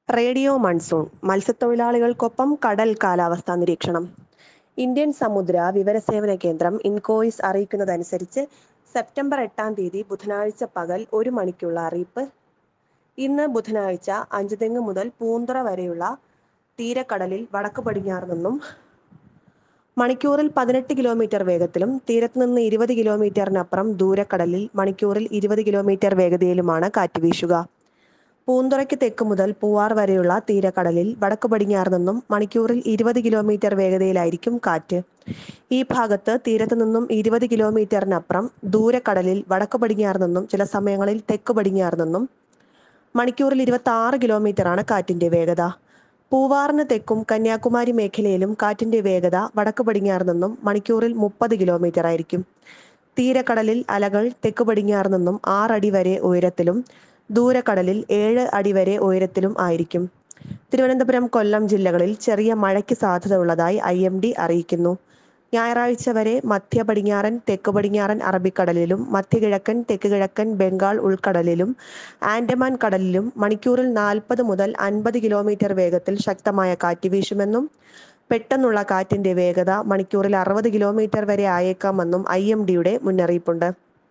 radio monsoon മത്സ്യത്തൊഴിലാളികൾക്കൊപ്പം കടൽ കാലാവസ്ഥാ നിരീക്ഷണം ഇന്ത്യൻ സമുദ്ര വിവരസേവന കേന്ദ്രം ഇൻകോയിസ് അറിയിക്കുന്നതനുസരിച്ച് സെപ്റ്റംബർ എട്ടാം തീയതി ബുധനാഴ്ച പകൽ ഒരു മണിക്കുള്ള അറിയിപ്പ് ഇന്ന് ബുധനാഴ്ച അഞ്ചുതെങ്ങ് മുതൽ പൂന്തറ വരെയുള്ള തീരക്കടലിൽ വടക്ക് പടിഞ്ഞാറ് നിന്നും മണിക്കൂറിൽ പതിനെട്ട് കിലോമീറ്റർ വേഗത്തിലും തീരത്ത് നിന്ന് ഇരുപത് കിലോമീറ്ററിനപ്പുറം ദൂരക്കടലിൽ മണിക്കൂറിൽ ഇരുപത് കിലോമീറ്റർ വേഗതയിലുമാണ് കാറ്റ് വീശുക പൂന്തുറയ്ക്ക് തെക്ക് മുതൽ പൂവാർ വരെയുള്ള തീരക്കടലിൽ വടക്ക് പടിഞ്ഞാറ് നിന്നും മണിക്കൂറിൽ ഇരുപത് കിലോമീറ്റർ വേഗതയിലായിരിക്കും കാറ്റ് ഈ ഭാഗത്ത് തീരത്ത് നിന്നും ഇരുപത് കിലോമീറ്ററിനപ്പുറം ദൂരക്കടലിൽ വടക്ക് പടിഞ്ഞാറ് നിന്നും ചില സമയങ്ങളിൽ തെക്ക് പടിഞ്ഞാറ് നിന്നും മണിക്കൂറിൽ ഇരുപത്തി ആറ് കിലോമീറ്ററാണ് കാറ്റിന്റെ വേഗത പൂവാറിന് തെക്കും കന്യാകുമാരി മേഖലയിലും കാറ്റിന്റെ വേഗത വടക്ക് പടിഞ്ഞാറ് നിന്നും മണിക്കൂറിൽ മുപ്പത് കിലോമീറ്റർ ആയിരിക്കും തീരക്കടലിൽ അലകൾ തെക്ക് പടിഞ്ഞാറ് നിന്നും ആറടി വരെ ഉയരത്തിലും ദൂരക്കടലിൽ ഏഴ് അടി വരെ ഉയരത്തിലും ആയിരിക്കും തിരുവനന്തപുരം കൊല്ലം ജില്ലകളിൽ ചെറിയ മഴയ്ക്ക് സാധ്യത ഉള്ളതായി ഐ എം ഡി അറിയിക്കുന്നു ഞായറാഴ്ച വരെ മധ്യ പടിഞ്ഞാറൻ തെക്ക് പടിഞ്ഞാറൻ അറബിക്കടലിലും മധ്യകിഴക്കൻ തെക്ക് കിഴക്കൻ ബംഗാൾ ഉൾക്കടലിലും ആൻഡമാൻ കടലിലും മണിക്കൂറിൽ നാൽപ്പത് മുതൽ അൻപത് കിലോമീറ്റർ വേഗത്തിൽ ശക്തമായ കാറ്റ് വീശുമെന്നും പെട്ടെന്നുള്ള കാറ്റിന്റെ വേഗത മണിക്കൂറിൽ അറുപത് കിലോമീറ്റർ വരെ ആയേക്കാമെന്നും ഐ എം ഡിയുടെ മുന്നറിയിപ്പുണ്ട്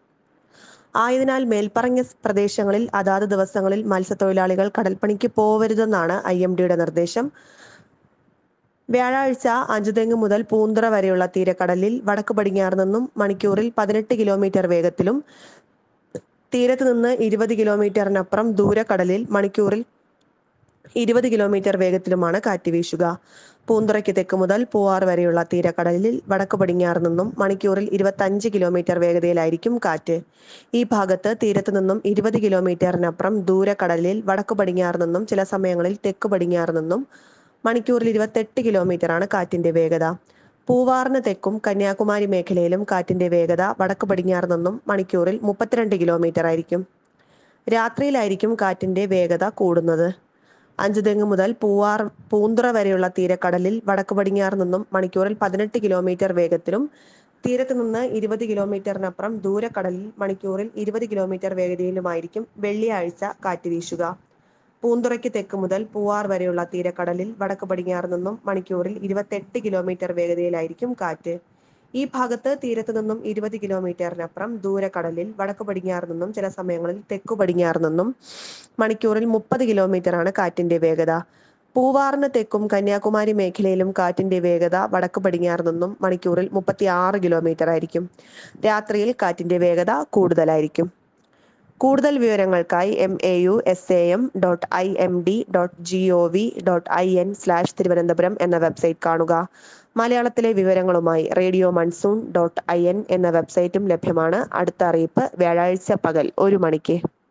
ആയതിനാൽ മേൽപ്പറഞ്ഞ പ്രദേശങ്ങളിൽ അതാത് ദിവസങ്ങളിൽ മത്സ്യത്തൊഴിലാളികൾ കടൽപ്പണിക്ക് പോവരുതെന്നാണ് ഐ എം ഡിയുടെ നിർദ്ദേശം വ്യാഴാഴ്ച അഞ്ചുതെങ്ങ് മുതൽ പൂന്തറ വരെയുള്ള തീരക്കടലിൽ വടക്ക് പടിഞ്ഞാറ് നിന്നും മണിക്കൂറിൽ പതിനെട്ട് കിലോമീറ്റർ വേഗത്തിലും തീരത്ത് നിന്ന് ഇരുപത് കിലോമീറ്ററിനപ്പുറം ദൂരക്കടലിൽ മണിക്കൂറിൽ ഇരുപത് കിലോമീറ്റർ വേഗത്തിലുമാണ് കാറ്റ് വീശുക പൂന്തുറയ്ക്ക് തെക്ക് മുതൽ പൂവാർ വരെയുള്ള തീരക്കടലിൽ വടക്ക് പടിഞ്ഞാറ് നിന്നും മണിക്കൂറിൽ ഇരുപത്തഞ്ച് കിലോമീറ്റർ വേഗതയിലായിരിക്കും കാറ്റ് ഈ ഭാഗത്ത് തീരത്ത് നിന്നും ഇരുപത് കിലോമീറ്ററിനപ്പുറം ദൂരക്കടലിൽ വടക്ക് പടിഞ്ഞാറ് നിന്നും ചില സമയങ്ങളിൽ തെക്ക് പടിഞ്ഞാറ് നിന്നും മണിക്കൂറിൽ ഇരുപത്തെട്ട് കിലോമീറ്ററാണ് കാറ്റിന്റെ വേഗത പൂവാറിന് തെക്കും കന്യാകുമാരി മേഖലയിലും കാറ്റിന്റെ വേഗത വടക്ക് പടിഞ്ഞാറ് നിന്നും മണിക്കൂറിൽ മുപ്പത്തിരണ്ട് കിലോമീറ്റർ ആയിരിക്കും രാത്രിയിലായിരിക്കും കാറ്റിന്റെ വേഗത കൂടുന്നത് അഞ്ചുതെങ്ങ് മുതൽ പൂവാർ പൂന്തുറ വരെയുള്ള തീരക്കടലിൽ വടക്ക് പടിഞ്ഞാറ് നിന്നും മണിക്കൂറിൽ പതിനെട്ട് കിലോമീറ്റർ വേഗത്തിലും തീരത്ത് നിന്ന് ഇരുപത് കിലോമീറ്ററിനപ്പുറം ദൂരക്കടലിൽ മണിക്കൂറിൽ ഇരുപത് കിലോമീറ്റർ വേഗതയിലുമായിരിക്കും വെള്ളിയാഴ്ച കാറ്റ് വീശുക പൂന്തുറയ്ക്ക് തെക്ക് മുതൽ പൂവാർ വരെയുള്ള തീരക്കടലിൽ വടക്ക് പടിഞ്ഞാറ് നിന്നും മണിക്കൂറിൽ ഇരുപത്തെട്ട് കിലോമീറ്റർ വേഗതയിലായിരിക്കും കാറ്റ് ഈ ഭാഗത്ത് തീരത്ത് നിന്നും ഇരുപത് കിലോമീറ്ററിനപ്പുറം ദൂരക്കടലിൽ വടക്ക് പടിഞ്ഞാറ് നിന്നും ചില സമയങ്ങളിൽ തെക്കു പടിഞ്ഞാറ് നിന്നും മണിക്കൂറിൽ മുപ്പത് കിലോമീറ്ററാണ് കാറ്റിന്റെ വേഗത പൂവാറിന് തെക്കും കന്യാകുമാരി മേഖലയിലും കാറ്റിന്റെ വേഗത വടക്ക് പടിഞ്ഞാറ് നിന്നും മണിക്കൂറിൽ മുപ്പത്തി ആറ് കിലോമീറ്റർ ആയിരിക്കും രാത്രിയിൽ കാറ്റിന്റെ വേഗത കൂടുതലായിരിക്കും കൂടുതൽ വിവരങ്ങൾക്കായി M A U S A M dot I M D dot G O V dot I N slash Thiruvananthapuram എന്ന വെബ്സൈറ്റ് കാണുക മലയാളത്തിലെ വിവരങ്ങളുമായി radio monsoon dot I N എന്ന വെബ്സൈറ്റും ലഭ്യമാണ് അടുത്ത അറിയിപ്പ് വ്യാഴാഴ്ച പകൽ ഒരു മണിക്ക്